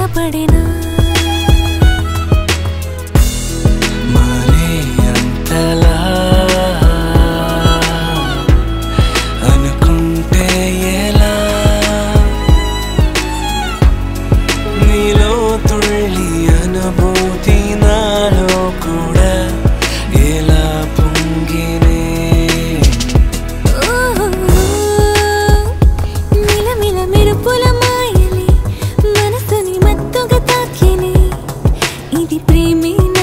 పడినా మానే అంతలా అనుకుంటే ఎలా నీలో తుళ్ళి అనుభూతి నాలో కూడా ఎలా పొంగినే మిలమిల మెరుపుల మాయలే మనసుని మత్తుగా తాకినే ఇది ప్రేమేనా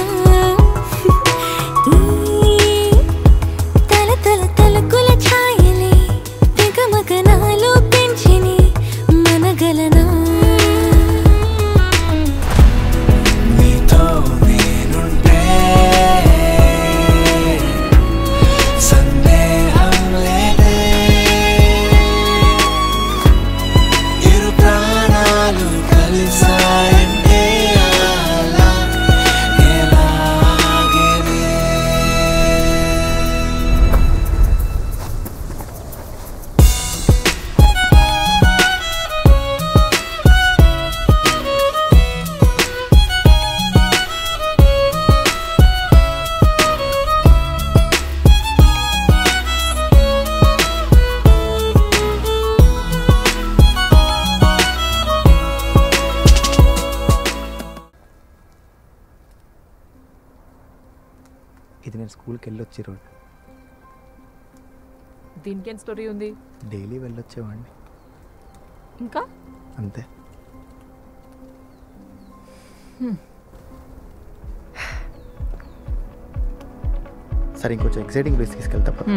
ఈ తల తల తలకుల ఛాయలే తెగ మగనాలు పెంచినే మనగలనా నీతో నేనుంటే సందేహం లేదే ఇరు ప్రాణాలు కలిసాయంటే అలా ఎలాగనే ఇది నేను స్కూల్కి వెళ్ళొచ్చే రోడ్ దీనికేం స్టోరీ ఉంది డైలీ వెళ్ళొచ్చేవాడిని ఇంకా అంతే సరే ఇంకొంచెం ఎక్సైటింగ్ ప్లేస్ తీసుకెళ్తా పద.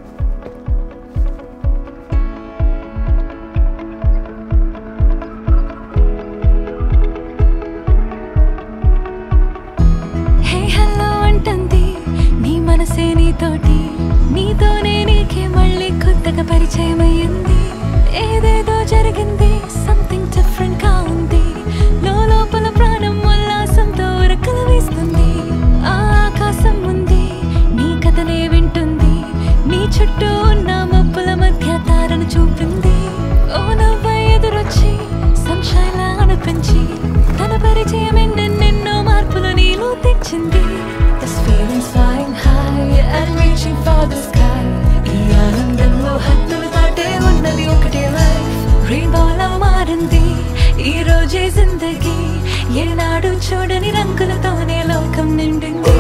హే హలో అంటుంది నీ మనసే నీతోటి నీతోనే నీకే మళ్ళీ కొత్తగా పరిచయం అయ్యింది ఏదేదో జరిగింది సంథింగ్ డిఫరెంట్ గా ఉంది లో లోపల ప్రాణం ఉల్లాసంతో ఉరకలు వేస్తుంది ఆ ఆకాశం ఉంది నీ కథనే వింటుంది నీ చుట్టూ ఉన్న మబ్బుల మధ్య తారను చూపింది ఓ నవ్వ ఎదురొచ్చి సంశయం అనిపించి తన పరిచయం ఎన్నెన్నెన్నో మార్పులు నీలో తెచ్చింది This feeling's flying high and reaching for the sky ఈ ఆనందంలో హద్దులు దాటే ఉన్నది ఒకటే లైఫ్ రెయిన్బోలా మారింది ఈ రోజే జిందగీ ఏనాడు చూడని రంగులతోనే లోకం నిండింది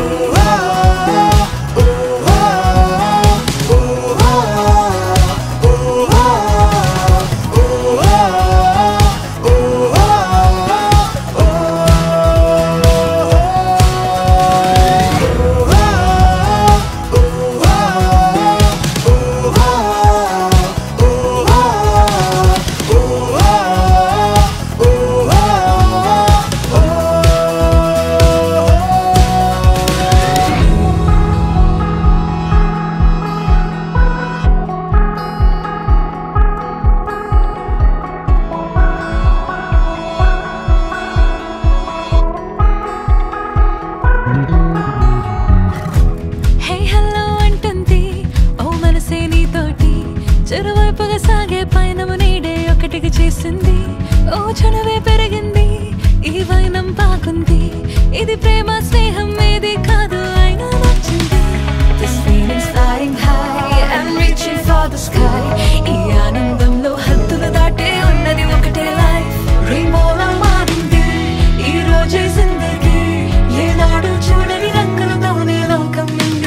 హే హలో అంటుంది ఓ మనసే నీతోటి చెరువైపుగా సాగే పయనము నీడే ఒకటిగా చేసింది ఓ చనువే పెరిగింది ఈ వైనం బాగుంది ఇది ప్రేమ స్నేహం ఏది కాదు అయినా నచ్చింది This feeling's flying high and reaching for the sky ఈ ఆనందంలో హద్దులు దాటే ఉన్నది ఒకటే లైఫ్ రెయిన్బోలా మారింది ఈ రోజే జిందగీ ఏనాడు చూడని రంగులతోనే లోకం నిండింది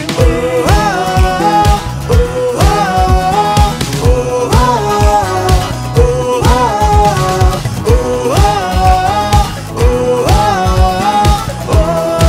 Oh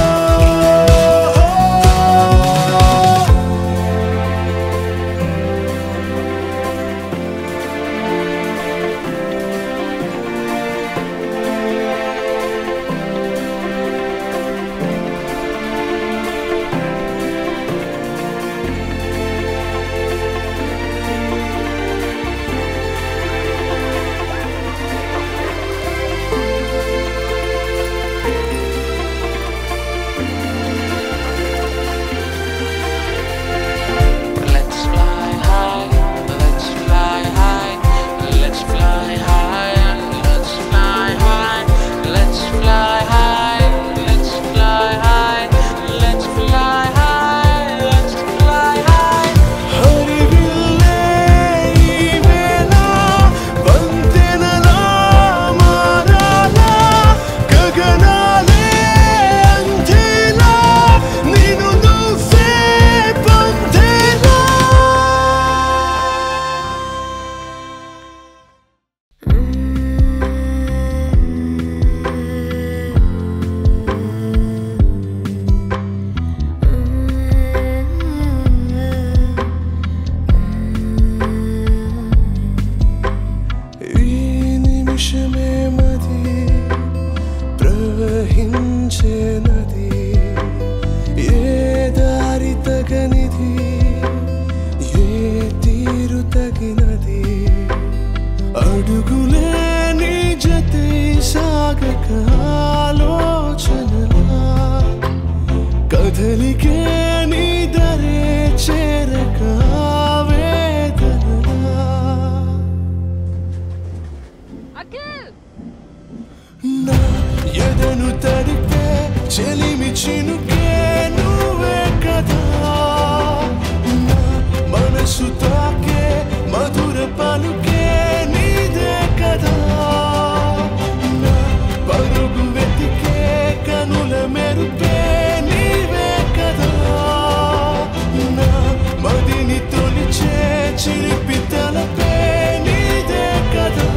కదలికే నీ దరే చేరక వేదనలా అఖిల్ నా ఎదను తడిపే చెలిమి చినుకే నువ్వే కదా నా మనసు తాకే మధుర పలుకే నీదే కదా నా పరుగు వెతికే కనుల మెరుపే నీవే కదా నా మదిని తొలిచే చిలిపి తలపే నీదే కదా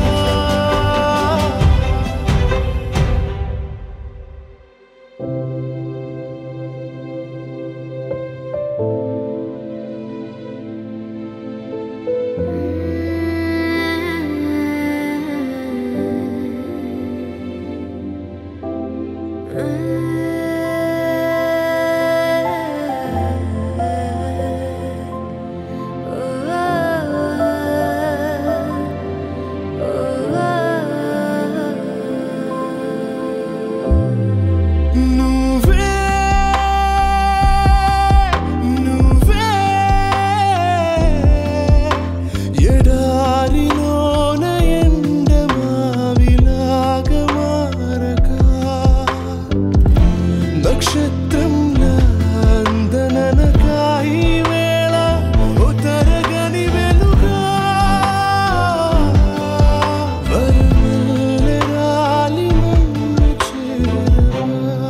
నువ్వే నువ్వే ఎడారిలోన ఎండమావిలాగా మారగా నక్షత్రంలా అందననగా ఈ వేళ ఉతరగని వెలుగా వరమల్లె రాలి నన్ను చేరగా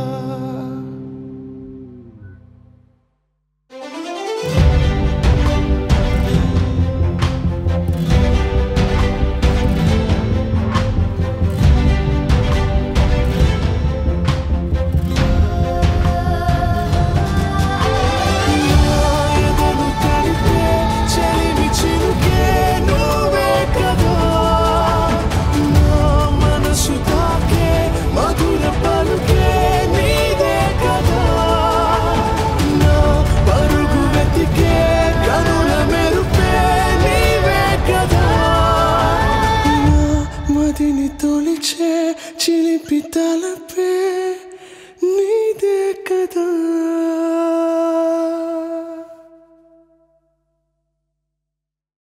ఎదను తడిపే చెలిమి చినుకే నువ్వే కదా నా మనసు తాకే మధుర పలుకే నీదే కదా నా పరుగు వెతికే కనుల మెరుపే నీవే కదా నా మదిని తొలిచే చిలిపి తలపే నీదే కదా